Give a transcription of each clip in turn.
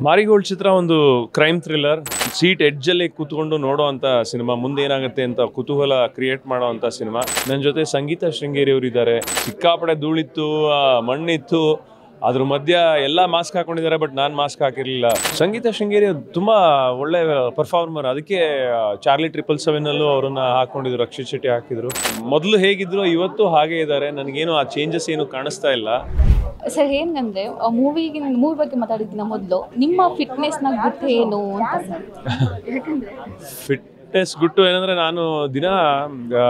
marigold ಚಿತ್ರ ಒಂದು crime thriller seat ಎಡ್ಜಲ್ಲಿ ಕೂತ್ಕೊಂಡು ನೋಡೋ ಅಂತ ಸಿನಿಮಾ ಮುಂದೆ ಏನಾಗುತ್ತೆ ಅಂತ ಕುತೂಹಲ ಕ್ರಿಯೇಟ್ ಮಾಡೋ ಅಂತ ಸಿನಿಮಾ ನನ್ನ ಜೊತೆ ಸಂಗೀತ ಶೃಂಗೇರಿ ಅವರು ಇದ್ದಾರೆ ಸಿಕ್ಕಾಪಡೆ ಧೂಳಿತ್ತು ಆ, ಮಣ್ಣಿತ್ತು ಅದ್ರ ಮಧ್ಯ ಎಲ್ಲ ಮಾಸ್ಕ್ ಹಾಕೊಂಡಿದ್ದಾರೆ ಬಟ್ ನಾನು ಮಾಸ್ಕ್ ಹಾಕಿರ್ಲಿಲ್ಲ ಸಂಗೀತ ಶೃಂಗೇರಿ ತುಂಬಾ ಒಳ್ಳೆ ಪರ್ಫಾರ್ಮರ್ ಅದಕ್ಕೆ ಆ, ಚಾರ್ಲಿ ಟ್ರಿಪಲ್ ಸೆವೆನ್ ಅಲ್ಲೂ ಅವ್ರನ್ನ ಹಾಕೊಂಡಿದ್ರು ಅಕ್ಷಯ್ ಶೆಟ್ಟಿ ಹಾಕಿದ್ರು ಮೊದಲು ಹೇಗಿದ್ರು ಇವತ್ತು ಹಾಗೆ ಇದ್ದಾರೆ ನನಗೇನು ಆ ಚೇಂಜಸ್ ಏನು ಕಾಣಿಸ್ತಾ ಇಲ್ಲ ಸರ್ ಏನಂದ್ರೆ ಮೂವಿಗೆ ಮೂವಿ ಬಗ್ಗೆ ಮಾತಾಡಿದ್ದಿನ ಮೊದಲು ನಿಮ್ಮ ಫಿಟ್ನೆಸ್ನ ಗುಟ್ಟು ಏನು ಅಂತ ಸರ್ ಯಾಕಂದ್ರೆ ಫಿಟ್ನೆಸ್ ಗುಟ್ಟು ಏನಂದ್ರೆ ನಾನು ದಿನ ಆ,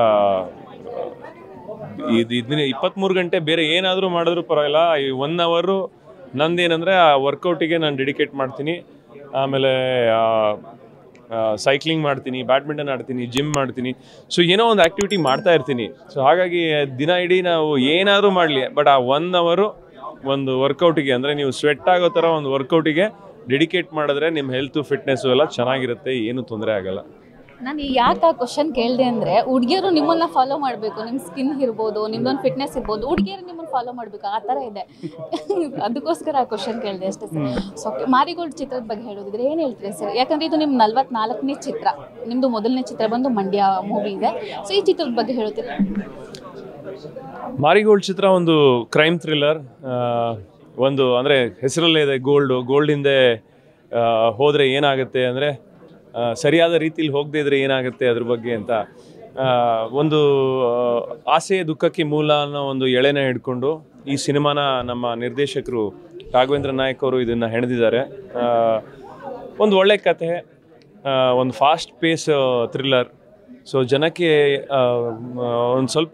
ಇದು ಇದನ್ನ ಇಪ್ಪತ್ತ್ಮೂರು ಗಂಟೆ ಬೇರೆ ಏನಾದರೂ ಮಾಡಿದ್ರು ಪರವಾಗಿಲ್ಲ ಈ ಒನ್ ಅವರು ನಂದೇನಂದರೆ ಆ ವರ್ಕೌಟಿಗೆ ನಾನು ಡೆಡಿಕೇಟ್ ಮಾಡ್ತೀನಿ ಆಮೇಲೆ ಸೈಕ್ಲಿಂಗ್ ಮಾಡ್ತೀನಿ ಬ್ಯಾಡ್ಮಿಂಟನ್ ಆಡ್ತೀನಿ ಜಿಮ್ ಮಾಡ್ತೀನಿ ಸೊ ಏನೋ ಒಂದು ಆ್ಯಕ್ಟಿವಿಟಿ ಮಾಡ್ತಾ ಇರ್ತೀನಿ ಸೊ ಹಾಗಾಗಿ ದಿನ ಇಡೀ ನಾವು ಏನಾದರೂ ಮಾಡಲಿ ಬಟ್ ಆ ಒನ್ ಅವರು ಒಂದು ವರ್ಕೌಟಿಗೆ ಅಂದರೆ ನೀವು ಸ್ವೆಟ್ ಆಗೋ ಥರ ಒಂದು ವರ್ಕೌಟಿಗೆ ಡೆಡಿಕೇಟ್ ಮಾಡಿದ್ರೆ ನಿಮ್ಮ ಹೆಲ್ತು ಫಿಟ್ನೆಸ್ಸು ಎಲ್ಲ ಚೆನ್ನಾಗಿರುತ್ತೆ ಏನು ತೊಂದರೆ ಆಗಲ್ಲ ನಾನು ಯಾಕೆ ಆ ಕ್ವಶನ್ ಕೇಳಿದೆ ಅಂದ್ರೆ ಹುಡುಗಿಯರು ನಿಮ್ಮನ್ನ ಫಾಲೋ ಮಾಡಬೇಕು ನಿಮ್ಮ ಸ್ಕಿನ್ ಇರ್ಬೋದು ನಿಮ್ದೊಂದು ಫಿಟ್ನೆಸ್ ಇರ್ಬೋದು ಹುಡುಗಿಯರು ನಿಮ್ಮನ್ನ ಫಾಲೋ ಮಾಡಬೇಕು ಆ ಥರ ಇದೆ ಅದಕ್ಕೋಸ್ಕರ ಆ ಕ್ವಶನ್ ಕೇಳಿದೆ ಅಷ್ಟೇ ಸರ್ ಸೊ ಮಾರಿಗೋಲ್ಡ್ ಚಿತ್ರದ ಬಗ್ಗೆ ಹೇಳೋದಿದ್ರೆ ಏನು ಹೇಳ್ತೀರಿ ಸರ್ ಯಾಕಂದ್ರೆ ಇದು ನಿಮ್ಮ ನಲ್ವತ್ನಾಲ್ಕನೇ ಚಿತ್ರ ನಿಮ್ಮದು ಮೊದಲನೇ ಚಿತ್ರ ಬಂದು ಮಂಡ್ಯ ಮೂವಿ ಇದೆ ಸೊ ಈ ಚಿತ್ರದ ಬಗ್ಗೆ ಹೇಳುತ್ತೀರಾ ಮಾರಿಗೋಲ್ಡ್ ಚಿತ್ರ ಒಂದು ಕ್ರೈಮ್ ಥ್ರಿಲ್ಲರ್ ಒಂದು ಅಂದರೆ ಹೆಸರಲ್ಲೇ ಇದೆ ಗೋಲ್ಡು ಗೋಲ್ಡ್ ಹಿಂದೆ ಆ, ಹೋದ್ರೆ ಏನಾಗುತ್ತೆ ಅಂದರೆ ಸರಿಯಾದ ರೀತಿಲಿ ಹೋಗದೇ ಇದ್ರೆ ಏನಾಗುತ್ತೆ ಅದ್ರ ಬಗ್ಗೆ ಅಂತ ಆ, ಒಂದು ಆ, ಆಸೆ ದುಃಖಕ್ಕೆ ಮೂಲ ಅನ್ನೋ ಒಂದು ಎಳೆನ ಹಿಡ್ಕೊಂಡು ಈ ಸಿನಿಮಾನ ನಮ್ಮ ನಿರ್ದೇಶಕರು ರಾಘವೇಂದ್ರ ನಾಯಕ್ ಅವರು ಇದನ್ನು ಹೆಣೆದಿದ್ದಾರೆ ಆ, ಒಂದು ಒಳ್ಳೆ ಕತೆ ಆ, ಒಂದು ಫಾಸ್ಟ್ ಪೇಸ್ ಥ್ರಿಲ್ಲರ್ ಸೊ ಜನಕ್ಕೆ ಒಂದು ಸ್ವಲ್ಪ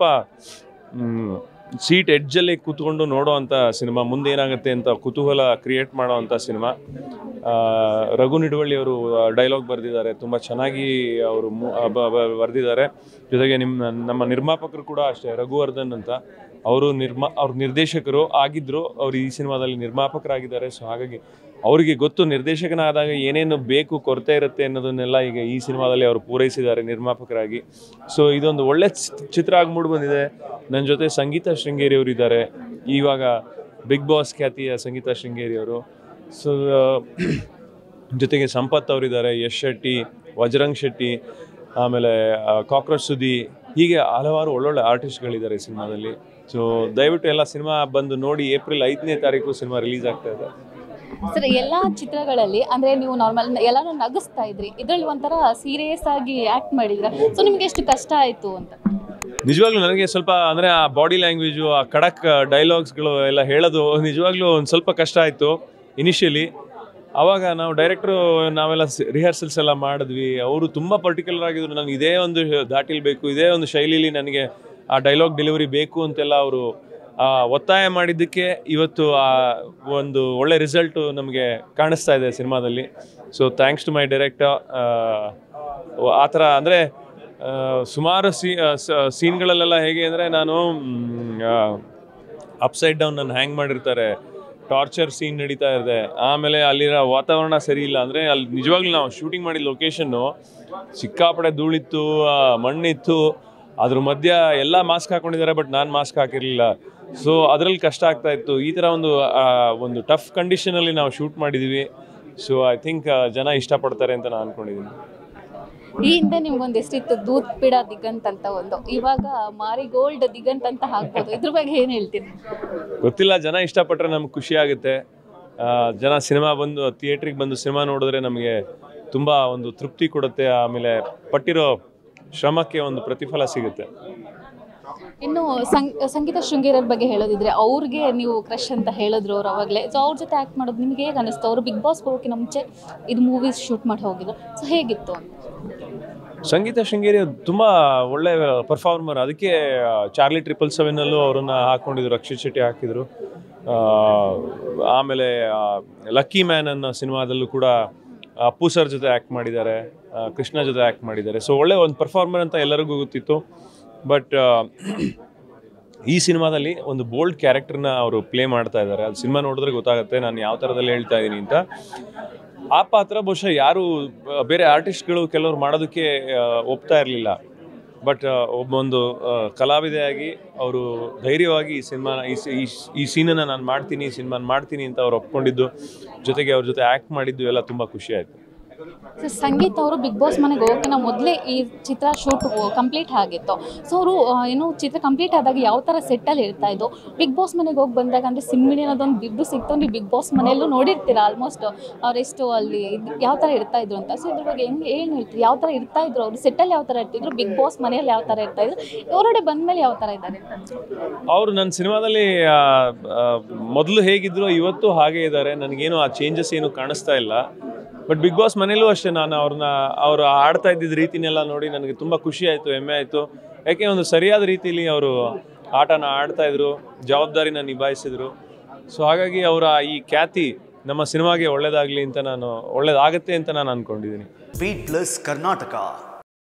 ಸೀಟ್ ಎಡ್ಜಲ್ಲಿ ಕೂತ್ಕೊಂಡು ನೋಡೋ ಅಂಥ ಸಿನಿಮಾ ಮುಂದೆ ಏನಾಗುತ್ತೆ ಅಂತ ಕುತೂಹಲ ಕ್ರಿಯೇಟ್ ಮಾಡೋ ಅಂಥ ಸಿನಿಮಾ ಆ, ರಘು ನಿಡುವಳ್ಳಿ ಅವರು ಡೈಲಾಗ್ ಬರೆದಿದ್ದಾರೆ ತುಂಬ ಚೆನ್ನಾಗಿ ಅವರು ಬರೆದಿದ್ದಾರೆ ಜೊತೆಗೆ ನಿಮ್ಮ ನಮ್ಮ ನಿರ್ಮಾಪಕರು ಕೂಡ ಅಷ್ಟೇ ರಘುವರ್ಧನ್ ಅಂತ ಅವರು ನಿರ್ಮಾ ಅವ್ರ ನಿರ್ದೇಶಕರು ಆಗಿದ್ದರು ಅವರು ಈ ಸಿನಿಮಾದಲ್ಲಿ ನಿರ್ಮಾಪಕರಾಗಿದ್ದಾರೆ ಸೊ ಹಾಗಾಗಿ ಅವರಿಗೆ ಗೊತ್ತು ನಿರ್ದೇಶಕನಾದಾಗ ಏನೇನು ಬೇಕು ಕೊರತೆ ಇರುತ್ತೆ ಅನ್ನೋದನ್ನೆಲ್ಲ ಈಗ ಈ ಸಿನಿಮಾದಲ್ಲಿ ಅವರು ಪೂರೈಸಿದ್ದಾರೆ ನಿರ್ಮಾಪಕರಾಗಿ ಸೊ ಇದೊಂದು ಒಳ್ಳೆ ಚಿ- ಚಿತ್ರ ಆಗಿ ಮೂಡಿ ಬಂದಿದೆ ನನ್ನ ಜೊತೆ ಸಂಗೀತ ಶೃಂಗೇರಿ ಅವರು ಇದ್ದಾರೆ ಇವಾಗ ಬಿಗ್ ಬಾಸ್ ಖ್ಯಾತಿಯ ಸಂಗೀತ ಶೃಂಗೇರಿ ಅವರು ಸೊ ಜೊತೆಗೆ ಸಂಪತ್ ಅವರಿದ್ದಾರೆ ಯಶ್ ಶೆಟ್ಟಿ ವಜ್ರಂಗ್ ಶೆಟ್ಟಿ ಆಮೇಲೆ ಕಾಕ್ರೋಚ್ ಸುದಿ ಹೀಗೆ ಹಲವಾರು ಒಳ್ಳೊಳ್ಳೆ ಆರ್ಟಿಸ್ಟ್ಗಳಿದ್ದಾರೆ ಈ ಸಿನಿಮಾದಲ್ಲಿ ಸೊ ದಯವಿಟ್ಟು ಎಲ್ಲ ಸಿನಿಮಾ ಬಂದು ನೋಡಿ ಏಪ್ರಿಲ್ ಐದನೇ ತಾರೀಕು ಸಿನಿಮಾ ರಿಲೀಸ್ ಆಗ್ತಾ ಇದೆ ಸರ್ ಎಲ್ಲ ಚಿತ್ರಗಳಲ್ಲಿ ಅಂದ್ರೆ ನೀವು ನಾರ್ಮಲ್ ಎಲ್ಲಾನು ನಗಿಸ್ತಾ ಇದ್ರಿ ಇದ್ರಲ್ಲಿ ಒಂಥರ ಸೀರಿಯಸ್ ಆಗಿ ಆಕ್ಟ್ ಮಾಡಿದ್ರ ಸೊ ನಿಮ್ಗೆ ಎಷ್ಟು ಕಷ್ಟ ಆಯ್ತು ಅಂತ ನಿಜವಾಗ್ಲೂ ನನಗೆ ಸ್ವಲ್ಪ ಅಂದರೆ ಆ ಬಾಡಿ ಲ್ಯಾಂಗ್ವೇಜು ಆ ಖಡಕ್ ಡೈಲಾಗ್ಸ್ಗಳು ಎಲ್ಲ ಹೇಳೋದು ನಿಜವಾಗ್ಲೂ ಒಂದು ಸ್ವಲ್ಪ ಕಷ್ಟ ಆಯಿತು ಇನಿಷಿಯಲಿ ಆವಾಗ ನಾವು ಡೈರೆಕ್ಟ್ರು ನಾವೆಲ್ಲ ರಿಹರ್ಸಲ್ಸ್ ಎಲ್ಲ ಮಾಡಿದ್ವಿ ಅವರು ತುಂಬ ಪರ್ಟಿಕ್ಯುಲರ್ ಆಗಿದ್ರು ನನಗೆ ಇದೇ ಒಂದು ದಾಟಿಲ್ ಬೇಕು ಇದೇ ಒಂದು ಶೈಲಿಲಿ ನನಗೆ ಆ ಡೈಲಾಗ್ ಡೆಲಿವರಿ ಬೇಕು ಅಂತೆಲ್ಲ ಅವರು ಒತ್ತಾಯ ಮಾಡಿದ್ದಕ್ಕೆ ಇವತ್ತು ಆ ಒಂದು ಒಳ್ಳೆ ರಿಸಲ್ಟು ನಮಗೆ ಕಾಣಿಸ್ತಾ ಇದೆ ಸಿನಿಮಾದಲ್ಲಿ so thanks to my director ಆ ಥರ ಅಂದರೆ ಸುಮಾರು ಸೀ ಸೀನ್ಗಳಲ್ಲೆಲ್ಲ ಹೇಗೆ ಅಂದರೆ ನಾನು ಅಪ್ಸೈಡ್ ಡೌನ್ ನನ್ನ ಹ್ಯಾಂಗ್ ಮಾಡಿರ್ತಾರೆ ಟಾರ್ಚರ್ ಸೀನ್ ನಡೀತಾ ಇದೆ ಆಮೇಲೆ ಅಲ್ಲಿರೋ ವಾತಾವರಣ ಸರಿ ಇಲ್ಲ ಅಂದರೆ ಅಲ್ಲಿ ನಿಜವಾಗ್ಲೂ ನಾವು ಶೂಟಿಂಗ್ ಮಾಡಿದ ಲೊಕೇಶನ್ನು ಸಿಕ್ಕಾಪಡೆ ಧೂಳಿತ್ತು ಆ, ಮಣ್ಣಿತ್ತು ಅದ್ರ ಮಧ್ಯ ಎಲ್ಲ ಮಾಸ್ಕ್ ಹಾಕೊಂಡಿದ್ದಾರೆ ಬಟ್ ನಾನು ಮಾಸ್ಕ್ ಹಾಕಿರಲಿಲ್ಲ ಸೊ ಅದರಲ್ಲಿ ಕಷ್ಟ ಆಗ್ತಾ ಇತ್ತು ಈ ಥರ ಒಂದು ಆ, ಒಂದು ಟಫ್ ಕಂಡೀಷನಲ್ಲಿ ನಾವು ಶೂಟ್ ಮಾಡಿದ್ದೀವಿ ಸೊ ಐ ಥಿಂಕ್ ಜನ ಇಷ್ಟಪಡ್ತಾರೆ ಅಂತ ನಾನು ಅಂದ್ಕೊಂಡಿದ್ದೀನಿ ಈ ಹಿಂದೆ ನಿಮ್ಗೊಂದು ಎಷ್ಟಿತ್ತು ದೂತ್ ಪಿಡ ದಿಗಂತ್ ಅಂತ ಒಂದು ಇವಾಗ ಮಾರಿ ಗೋಲ್ಡ್ ದಿಗಂತ್ ಅಂತ ಹಾಕ್ಬೋದು ಇದ್ರ ಬಗ್ಗೆ ಏನ್ ಹೇಳ್ತೀನಿ ಗೊತ್ತಿಲ್ಲ ಜನ ಇಷ್ಟಪಟ್ಟರೆ ನಮ್ಗೆ ಖುಷಿ ಆಗುತ್ತೆ ಆ, ಜನ ಸಿನಿಮಾ ಬಂದು ಥಿಯೇಟ್ರಿಗೆ ಬಂದು ಸಿನಿಮಾ ನೋಡಿದ್ರೆ ನಮಗೆ ತುಂಬ ಒಂದು ತೃಪ್ತಿ ಕೊಡುತ್ತೆ ಆಮೇಲೆ ಪಟ್ಟಿರೋ ಶ್ರಮಕ್ಕೆ ಒಂದು ಪ್ರತಿಫಲ ಸಿಗುತ್ತೆ ಇನ್ನು ಸಂ- ಸಂಗೀತ ಶೃಂಗೇರರ ಬಗ್ಗೆ ಹೇಳೋದಿದ್ರೆ ಅವ್ರಿಗೆ ನೀವು ಕ್ರಶ್ ಅಂತ ಹೇಳಿದ್ರು ಅವ್ರು ಅವಾಗಲೇ ಸೊ ಅವ್ರ ಜೊತೆ ಆ್ಯಕ್ಟ್ ಮಾಡೋದು ನಿಮ್ಗೆ ಹೇಗೆ ಅನಿಸ್ತು ಅವರು ಬಿಗ್ ಬಾಸ್ ಹೋಗೋಕ್ಕಿಂತ ಮುಂಚೆ ಇದು ಮೂವೀಸ್ ಶೂಟ್ ಮಾಡಿ ಹೋಗಿದ್ರು ಸೊ ಹೇಗಿತ್ತು ಅಂತ ಸಂಗೀತ ಶೃಂಗೇರಿ ತುಂಬ ಒಳ್ಳೆ ಪರ್ಫಾರ್ಮರ್ ಅದಕ್ಕೆ ಆ, ಚಾರ್ಲಿ ಟ್ರಿಪಲ್ ಸೆವೆನ್ನಲ್ಲೂ ಅವರನ್ನು ಹಾಕ್ಕೊಂಡಿದ್ರು ಅಕ್ಷಯ್ ಶೆಟ್ಟಿ ಹಾಕಿದರು ಆಮೇಲೆ ಆ, ಲಕ್ಕಿ ಮ್ಯಾನ್ ಅನ್ನೋ ಸಿನಿಮಾದಲ್ಲೂ ಕೂಡ ಅಪ್ಪು ಸರ್ ಜೊತೆ ಆ್ಯಕ್ಟ್ ಮಾಡಿದ್ದಾರೆ ಆ, ಕೃಷ್ಣ ಜೊತೆ ಆ್ಯಕ್ಟ್ ಮಾಡಿದ್ದಾರೆ ಸೊ ಒಳ್ಳೆ ಒಂದು ಪರ್ಫಾರ್ಮರ್ ಅಂತ ಎಲ್ಲರಿಗೂ ಗೊತ್ತಿತ್ತು ಬಟ್ ಈ ಸಿನಿಮಾದಲ್ಲಿ ಒಂದು ಬೋಲ್ಡ್ ಕ್ಯಾರೆಕ್ಟರ್ನ ಅವರು ಪ್ಲೇ ಮಾಡ್ತಾ ಇದ್ದಾರೆ ಅದು ಸಿನಿಮಾ ನೋಡಿದ್ರೆ ಗೊತ್ತಾಗುತ್ತೆ ನಾನು ಯಾವ ಥರದಲ್ಲಿ ಹೇಳ್ತಾ ಇದ್ದೀನಿ ಅಂತ ಆ ಪಾತ್ರ ಬಹುಶಃ ಯಾರು ಆ, ಬೇರೆ ಆರ್ಟಿಸ್ಟ್ಗಳು ಕೆಲವರು ಮಾಡೋದಕ್ಕೆ ಆ, ಒಪ್ತಾ ಇರಲಿಲ್ಲ ಬಟ್ ಒಬ್ಬೊಂದು ಆ, ಕಲಾವಿದೆಯಾಗಿ ಅವರು ಧೈರ್ಯವಾಗಿ ಈ ಸಿನಿಮಾನ ಈ ಸಿ- ಈ ಸ್- ಈ ಸೀನನ್ನು ನಾನು ಮಾಡ್ತೀನಿ ಈ ಸಿನಿಮಾನ ಮಾಡ್ತೀನಿ ಅಂತ ಅವ್ರು ಒಪ್ಕೊಂಡಿದ್ದು ಜೊತೆಗೆ ಅವ್ರ ಜೊತೆ ಆ್ಯಕ್ಟ್ ಮಾಡಿದ್ದು ಎಲ್ಲ ತುಂಬ ಖುಷಿ ಆಯಿತು ಸೊ ಸಂಗೀತ ಅವರು ಬಿಗ್ ಬಾಸ್ ಮನೆಗೆ ಹೋಗೋಕ್ಕಿಂತ ಮೊದಲೇ ಈ ಚಿತ್ರ ಶೂಟ್ ಕಂಪ್ಲೀಟ್ ಆಗಿತ್ತು ಸೊ ಅವರು ಏನು ಚಿತ್ರ ಕಂಪ್ಲೀಟ್ ಆದಾಗ ಯಾವ ಥರ ಸೆಟ್ಟಲ್ಲಿ ಇರ್ತಾ ಇದ್ದು ಬಿಗ್ ಬಾಸ್ ಮನೆಗೆ ಹೋಗಿ ಬಂದಾಗ ಅಂದರೆ ಸಿಮ್ಮಿಣಿ ಅನ್ನೋದೊಂದು ಬಿದ್ದು ಸಿಕ್ತು ನೀವು ಬಿಗ್ ಬಾಸ್ ಮನೆಯಲ್ಲೂ ನೋಡಿರ್ತೀರ ಆಲ್ಮೋಸ್ಟ್ ಅವರೆಷ್ಟು ಅಲ್ಲಿ ಯಾವ ಥರ ಇರ್ತಾ ಇದ್ರು ಅಂತ ಸೊ ಇದ್ರ ಬಗ್ಗೆ ಹೆಂಗೆ ಏನು ಹೇಳ್ತೀರಿ ಯಾವ ಥರ ಇರ್ತಾ ಇದ್ರು ಅವರು ಸೆಟ್ಟಲ್ಲಿ ಯಾವ ಥರ ಇರ್ತಿದ್ರು ಬಿಗ್ ಬಾಸ್ ಮನೆಯಲ್ಲಿ ಯಾವ ಥರ ಇರ್ತಾ ಇದ್ರು ಹೊರಗಡೆ ಬಂದಮೇಲೆ ಯಾವ ಥರ ಇದ್ದಾರೆ ಅವರು ನನ್ನ ಸಿನಿಮಾದಲ್ಲಿ ಮೊದಲು ಹೇಗಿದ್ರು ಇವತ್ತು ಹಾಗೆ ಇದ್ದಾರೆ ನನಗೇನು ಆ ಚೇಂಜಸ್ ಏನು ಕಾಣಿಸ್ತಾ ಇಲ್ಲ ಬಟ್ ಬಿಗ್ ಬಾಸ್ ಮನೇಲೂ ಅಷ್ಟೇ ನಾನು ಅವ್ರನ್ನ ಅವರು ಆಡ್ತಾ ಇದ್ದಿದ್ದ ರೀತಿನೆಲ್ಲ ನೋಡಿ ನನಗೆ ತುಂಬ ಖುಷಿ ಆಯಿತು ಹೆಮ್ಮೆ ಆಯಿತು ಯಾಕೆ ಒಂದು ಸರಿಯಾದ ರೀತಿಯಲ್ಲಿ ಅವರು ಆಟನ ಆಡ್ತಾ ಇದ್ರು ಜವಾಬ್ದಾರಿನ ನಿಭಾಯಿಸಿದ್ರು ಸೊ ಹಾಗಾಗಿ ಅವರ ಈ ಖ್ಯಾತಿ ನಮ್ಮ ಸಿನಿಮಾಗೆ ಒಳ್ಳೇದಾಗಲಿ ಅಂತ ನಾನು ಒಳ್ಳೇದಾಗತ್ತೆ ಅಂತ ನಾನು ಅಂದ್ಕೊಂಡಿದ್ದೀನಿ ಬೀಟ್ ಪ್ಲಸ್ ಕರ್ನಾಟಕ